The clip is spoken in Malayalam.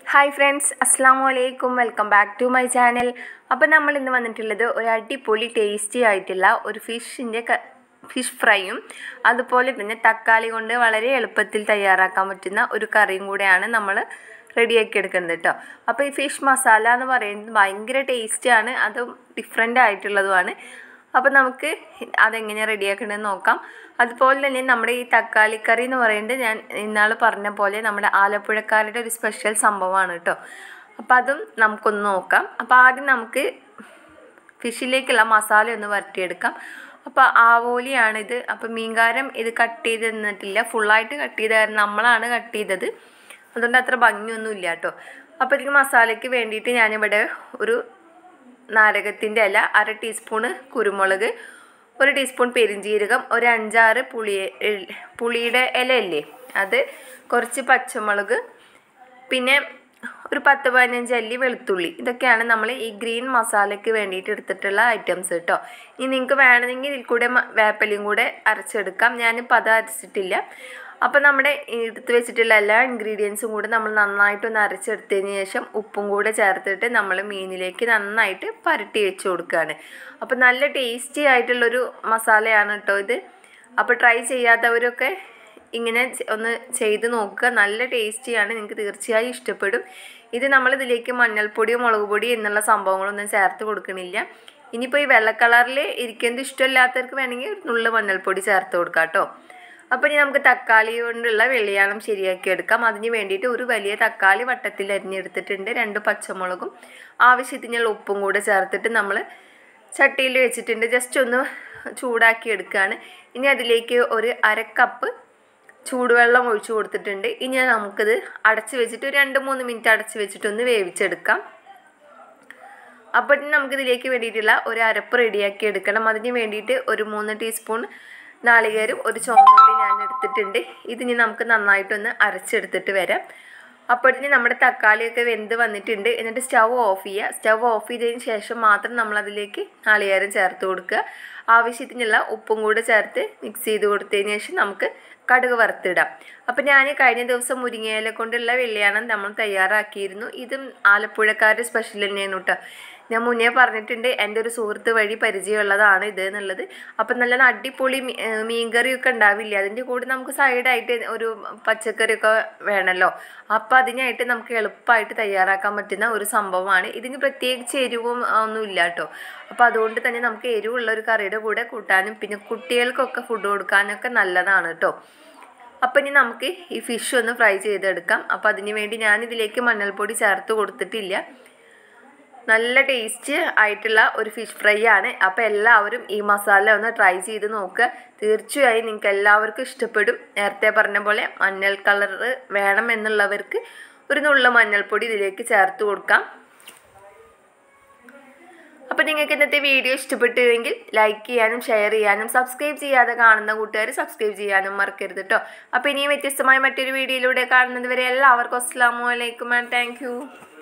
ഹായ് ഫ്രണ്ട്സ് അസ്സാം വലൈക്കും welcome back to my channel അപ്പോൾ നമ്മൾ ഇന്ന് വന്നിട്ടുള്ളത് ഒരു അടിപൊളി ടേസ്റ്റി ആയിട്ടുള്ള ഒരു ഫിഷിൻ്റെ ഫിഷ് ഫ്രൈയും അതുപോലെ തന്നെ തക്കാളി കൊണ്ട് വളരെ എളുപ്പത്തിൽ തയ്യാറാക്കാൻ പറ്റുന്ന ഒരു കറിയും കൂടെയാണ് നമ്മൾ റെഡിയാക്കി എടുക്കുന്നത് കേട്ടോ അപ്പോൾ ഈ ഫിഷ് മസാല എന്ന് പറയുന്നത് ഭയങ്കര ടേസ്റ്റിയാണ് അതും ഡിഫറെൻ്റ് ആയിട്ടുള്ളതുമാണ് അപ്പോൾ നമുക്ക് അതെങ്ങനെ റെഡിയാക്കണമെന്ന് നോക്കാം അതുപോലെ തന്നെ നമ്മുടെ ഈ തക്കാളി കറി എന്ന് പറയുന്നത് ഞാൻ ഇന്നാൾ പറഞ്ഞ പോലെ നമ്മുടെ ആലപ്പുഴക്കാരുടെ ഒരു സ്പെഷ്യൽ സംഭവമാണ് കേട്ടോ അപ്പോൾ അതും നമുക്കൊന്ന് നോക്കാം അപ്പോൾ ആദ്യം നമുക്ക് ഫിഷിലേക്കുള്ള മസാല ഒന്ന് വരട്ടിയെടുക്കാം അപ്പോൾ ആവോലിയാണിത് അപ്പോൾ മീൻകാരം ഇത് കട്ട് ചെയ്ത് തന്നിട്ടില്ല ഫുള്ളായിട്ട് കട്ട് ചെയ്തായിരുന്നു നമ്മളാണ് കട്ട് ചെയ്തത് അതുകൊണ്ട് അത്ര ഭംഗിയൊന്നും ഇല്ല കേട്ടോ അപ്പോൾ ഇതിന് മസാലയ്ക്ക് വേണ്ടിയിട്ട് ഞാനിവിടെ ഒരു നാരകത്തിൻ്റെ ഇല അര ടീസ്പൂണ് കുരുമുളക് ഒരു ടീസ്പൂൺ പെരിഞ്ജീരകം ഒരു അഞ്ചാറ് പുളി പുളിയുടെ ഇലയല്ലേ അത് കുറച്ച് പച്ചമുളക് പിന്നെ ഒരു പത്ത് പതിനഞ്ച് അല്ലി വെളുത്തുള്ളി ഇതൊക്കെയാണ് നമ്മൾ ഈ ഗ്രീൻ മസാലയ്ക്ക് വേണ്ടിയിട്ട് എടുത്തിട്ടുള്ള ഐറ്റംസ് കേട്ടോ ഇനി നിങ്ങൾക്ക് വേണമെങ്കിൽ ഇതിൽ കൂടെ വേപ്പലയും കൂടെ അരച്ചെടുക്കാം ഞാനിപ്പോൾ അത് അരച്ചിട്ടില്ല അപ്പോൾ നമ്മുടെ എടുത്ത് വെച്ചിട്ടുള്ള എല്ലാ ഇൻഗ്രീഡിയൻസും കൂടെ നമ്മൾ നന്നായിട്ടൊന്ന് അരച്ചെടുത്തതിന് ശേഷം ഉപ്പും കൂടെ ചേർത്തിട്ട് നമ്മൾ മീനിലേക്ക് നന്നായിട്ട് പരട്ടി വെച്ച് കൊടുക്കുകയാണ് അപ്പോൾ നല്ല ടേസ്റ്റി ആയിട്ടുള്ളൊരു മസാലയാണ് കേട്ടോ ഇത് അപ്പോൾ ട്രൈ ചെയ്യാത്തവരൊക്കെ ഇങ്ങനെ ഒന്ന് ചെയ്ത് നോക്കുക നല്ല ടേസ്റ്റിയാണ് നിങ്ങൾക്ക് തീർച്ചയായും ഇഷ്ടപ്പെടും ഇത് നമ്മൾ ഇതിലേക്ക് മഞ്ഞൾപ്പൊടിയോ മുളക് പൊടി എന്നുള്ള സംഭവങ്ങളൊന്നും ചേർത്ത് കൊടുക്കണില്ല ഇനിയിപ്പോൾ ഈ വെള്ള കളറിൽ ഇരിക്കുന്നത് ഇഷ്ടമില്ലാത്തവർക്ക് വേണമെങ്കിൽ ഒരു നുള്ള മഞ്ഞൾപ്പൊടി ചേർത്ത് കൊടുക്കാം കേട്ടോ അപ്പോൾ ഇനി നമുക്ക് തക്കാളി കൊണ്ടുള്ള വെള്ളിയാളം ശരിയാക്കി എടുക്കാം അതിന് വേണ്ടിയിട്ട് ഒരു വലിയ തക്കാളി വട്ടത്തിൽ അരിഞ്ഞെടുത്തിട്ടുണ്ട് രണ്ട് പച്ചമുളകും ആവശ്യത്തിനുള്ള ഉപ്പും കൂടെ ചേർത്തിട്ട് നമ്മൾ ചട്ടിയിൽ വെച്ചിട്ടുണ്ട് ജസ്റ്റ് ഒന്ന് ചൂടാക്കി എടുക്കുകയാണ് ഇനി അതിലേക്ക് ഒരു അര കപ്പ് ചൂടുവെള്ളം ഒഴിച്ചു കൊടുത്തിട്ടുണ്ട് ഇനി നമുക്കിത് അടച്ച് വെച്ചിട്ട് ഒരു രണ്ട് മൂന്ന് മിനിറ്റ് അടച്ച് വെച്ചിട്ടൊന്ന് വേവിച്ചെടുക്കാം അപ്പോൾ നമുക്കിതിലേക്ക് വേണ്ടിയിട്ടുള്ള ഒരു അരപ്പ് റെഡിയാക്കി എടുക്കണം അതിന് വേണ്ടിയിട്ട് ഒരു മൂന്ന് ടീസ്പൂൺ നാളികേരം ഒരു ചുവന്നുള്ളി ഞാൻ എടുത്തിട്ടുണ്ട് ഇതിനി നമുക്ക് നന്നായിട്ടൊന്ന് അരച്ചെടുത്തിട്ട് വരാം അപ്പോഴത്തേന് നമ്മുടെ തക്കാളിയൊക്കെ വെന്ത് വന്നിട്ടുണ്ട് എന്നിട്ട് സ്റ്റവ് ഓഫ് ചെയ്യുക സ്റ്റവ് ഓഫ് ചെയ്തതിന് ശേഷം മാത്രം നമ്മൾ അതിലേക്ക് നാളികേരം ചേർത്ത് കൊടുക്കുക ആവശ്യത്തിനുള്ള ഉപ്പും കൂടെ ചേർത്ത് മിക്സ് ചെയ്ത് കൊടുത്തതിന് ശേഷം നമുക്ക് കടുക് വറുത്തിടാം അപ്പോൾ ഞാൻ കഴിഞ്ഞ ദിവസം മുരിങ്ങയില കൊണ്ടുള്ള വെള്ളിയാണം നമ്മൾ തയ്യാറാക്കിയിരുന്നു ഇതും ആലപ്പുഴക്കാരുടെ സ്പെഷ്യൽ തന്നെയാണ് കേട്ടോ ഞാൻ മുന്നേ പറഞ്ഞിട്ടുണ്ട് എൻ്റെ ഒരു സുഹൃത്ത് വഴി പരിചയമുള്ളതാണ് ഇത് എന്നുള്ളത് അപ്പം നല്ല അടിപൊളി മീൻകറിയൊക്കെ ഉണ്ടാവില്ല അതിൻ്റെ കൂടെ നമുക്ക് സൈഡായിട്ട് ഒരു പച്ചക്കറിയൊക്കെ വേണമല്ലോ അപ്പം അതിനായിട്ട് നമുക്ക് എളുപ്പമായിട്ട് തയ്യാറാക്കാൻ പറ്റുന്ന ഒരു സംഭവമാണ് ഇതിന് പ്രത്യേകിച്ച് എരിവും ഒന്നും ഇല്ല കേട്ടോ അപ്പോൾ അതുകൊണ്ട് തന്നെ നമുക്ക് എരിവുള്ള ഒരു കറിയുടെ കൂടെ കൂട്ടാനും പിന്നെ കുട്ടികൾക്കൊക്കെ ഫുഡ് കൊടുക്കാനൊക്കെ നല്ലതാണ് കേട്ടോ അപ്പം ഇനി നമുക്ക് ഈ ഫിഷ് ഒന്ന് ഫ്രൈ ചെയ്തെടുക്കാം അപ്പോൾ അതിന് വേണ്ടി ഞാനിതിലേക്ക് മഞ്ഞൾപ്പൊടി ചേർത്ത് കൊടുത്തിട്ടില്ല നല്ല ടേസ്റ്റ് ആയിട്ടുള്ള ഒരു ഫിഷ് ഫ്രൈ ആണ് അപ്പോൾ എല്ലാവരും ഈ മസാല ഒന്ന് ട്രൈ ചെയ്ത് നോക്കുക തീർച്ചയായും നിങ്ങൾക്ക് എല്ലാവർക്കും ഇഷ്ടപ്പെടും നേരത്തെ പറഞ്ഞ പോലെ മഞ്ഞൾ കളർ വേണം എന്നുള്ളവർക്ക് ഒരു നുള്ള മഞ്ഞൾപ്പൊടി ഇതിലേക്ക് ചേർത്ത് കൊടുക്കാം അപ്പോൾ നിങ്ങൾക്ക് ഇന്നത്തെ വീഡിയോ ഇഷ്ടപ്പെട്ടുവെങ്കിൽ ലൈക്ക് ചെയ്യാനും ഷെയർ ചെയ്യാനും സബ്സ്ക്രൈബ് ചെയ്യാതെ കാണുന്ന കൂട്ടുകാർ സബ്സ്ക്രൈബ് ചെയ്യാനും മറക്കരുത് കേട്ടോ അപ്പോൾ ഇനിയും വ്യത്യസ്തമായ മറ്റൊരു വീഡിയോയിലൂടെ കാണുന്നത് വരെ എല്ലാവർക്കും അസ്സാം വലൈക്കും ആൻഡ് താങ്ക്